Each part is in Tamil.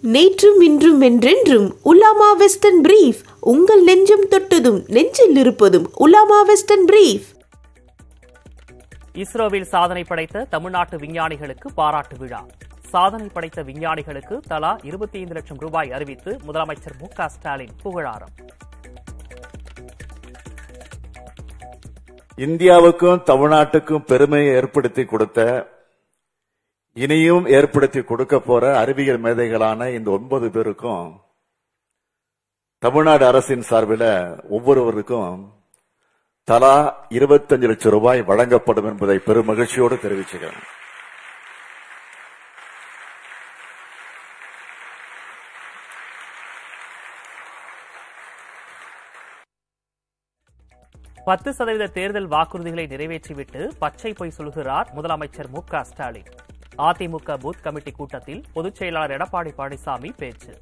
நேற்றும் இன்றும் என்றென்றும் உலாமா வெஸ்டர்ன் பிரீஃப் உங்கள் நெஞ்சம் தொட்டதும் நெஞ்சில் இருப்பதும் உலாமா வெஸ்டர்ன் பிரீஃப் இஸ்ரோவில் சாதனை படைத்த தமிழ்நாட்டு விஞ்ஞானிகளுக்கு பாராட்டு விழா சாதனை படைத்த விஞ்ஞானிகளுக்கு தலா இருபத்தி ஐந்து லட்சம் ரூபாய் அறிவித்து முதலமைச்சர் மு க ஸ்டாலின் புகழாரம் இந்தியாவுக்கும் தமிழ்நாட்டுக்கும் பெருமையை ஏற்படுத்தி கொடுத்த இனியும் ஏற்படுத்தி கொடுக்க போற அறிவியல் மேதைகளான இந்த ஒன்பது பேருக்கும் தமிழ்நாடு அரசின் சார்பில் ஒவ்வொருவருக்கும் தலா இருபத்தஞ்சு லட்சம் ரூபாய் வழங்கப்படும் என்பதை பெரும் மகிழ்ச்சியோடு தெரிவிச்சுக்கிறேன் பத்து சதவீத தேர்தல் வாக்குறுதிகளை நிறைவேற்றிவிட்டு பச்சை பொய் சொல்கிறார் முதலமைச்சர் மு க ஸ்டாலின் அதிமுக பூத் கமிட்டி கூட்டத்தில் பொதுச் செயலாளர் எடப்பாடி பழனிசாமி பேச்சு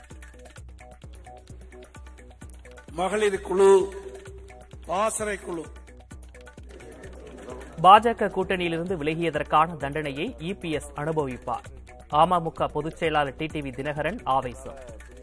மகளிர் குழு ஆசிரை குழு பாஜக கூட்டணியிலிருந்து விலகியதற்கான தண்டனையை இபிஎஸ் அனுபவிப்பார் அமமுக பொதுச் செயலாளர் டிடிவி தினகரன் ஆவேசம்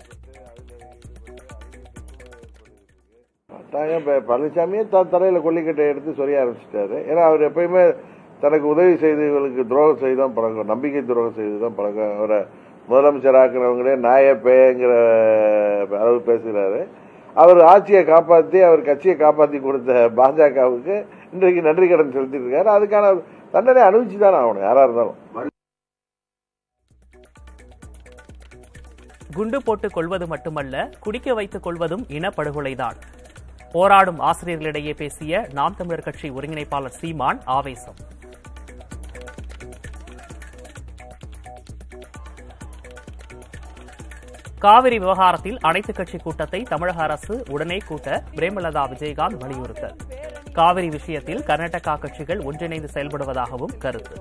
தாங்க இப்போ பழனிசாமியே த தலையில் கொல்லிக்கட்டை எடுத்து சொல்ல ஆரம்பிச்சிட்டாரு ஏன்னா அவர் எப்பயுமே தனக்கு உதவி செய்தவர்களுக்கு துரோகம் செய்து தான் பழக்கம் நம்பிக்கை துரோகம் செய்து தான் பழக்கம் அவரை முதலமைச்சர் ஆக்குனவங்களே நாய பேங்கிற அளவு பேசுகிறாரு அவர் ஆட்சியை காப்பாற்றி அவர் கட்சியை காப்பாற்றி கொடுத்த பாஜகவுக்கு இன்றைக்கு நன்றி கடன் செலுத்திட்டு இருக்காரு அதுக்கான தண்டனை அனுபவிச்சு தானே ஆகணும் யாரா இருந்தாலும் குண்டு போட்டுக் கொள்வது மட்டுமல்ல குடிக்க வைத்துக் கொள்வதும் இனப்படுகொலைதான் போராடும் ஆசிரியர்களிடையே பேசிய நாம் தமிழர் கட்சி ஒருங்கிணைப்பாளர் சீமான் ஆவேசம் காவிரி விவகாரத்தில் அனைத்துக் கட்சி கூட்டத்தை தமிழக அரசு உடனே கூட்ட பிரேமலதா விஜயகாந்த் வலியுறுத்தல் காவிரி விஷயத்தில் கர்நாடகா கட்சிகள் ஒன்றிணைந்து செயல்படுவதாகவும் கருத்து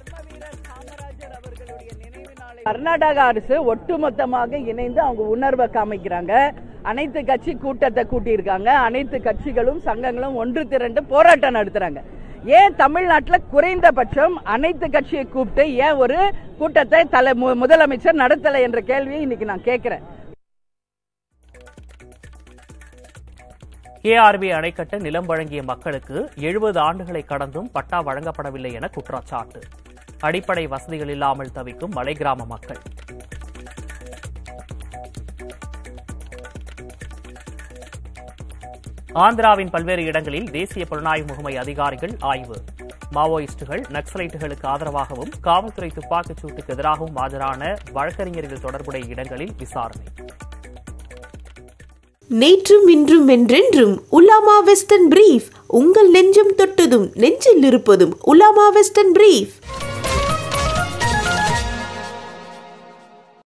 கர்நாடக அரசு ஒட்டுமொத்தமாக இணைந்து அவங்க உணர்வை காமிக்கிறாங்க அனைத்து கட்சி கூட்டத்தை கூட்டியிருக்காங்க அனைத்து கட்சிகளும் சங்கங்களும் ஒன்று திரண்டு போராட்டம் நடத்துறாங்க ஏன் தமிழ்நாட்டில் குறைந்தபட்சம் அனைத்து கட்சியை கூப்பிட்டு ஏன் ஒரு கூட்டத்தை தலை மு- முதலமைச்சர் நடத்தலை என்ற கேள்வியை இன்னைக்கு நான் கேட்கிறேன் கேஆர்பி அணை கட்ட நிலம் வழங்கிய மக்களுக்கு எழுபது ஆண்டுகளை கடந்தும் பட்டா வழங்கப்படவில்லை என குற்றச்சாட்டு அடிப்படை வசதிகள் இல்லாமல் தவிக்கும் மலை கிராம மக்கள் ஆந்திராவின் பல்வேறு இடங்களில் தேசிய புலனாய்வு முகமை அதிகாரிகள் ஆய்வு மாவோயிஸ்டுகள் நக்சலைட்டுகளுக்கு ஆதரவாகவும் காவல்துறை துப்பாக்கிச் சூட்டுக்கு எதிராகவும் ஆஜரான வழக்கறிஞர்கள் தொடர்புடைய இடங்களில் விசாரணை நேற்றும் இன்றும் என்றென்றும் உலாமா வெஸ்டர்ன் பிரீஃப் உங்கள் நெஞ்சம் தொட்டதும் நெஞ்சில் இருப்பதும் உலாமா வெஸ்டர்ன் பிரீஃப்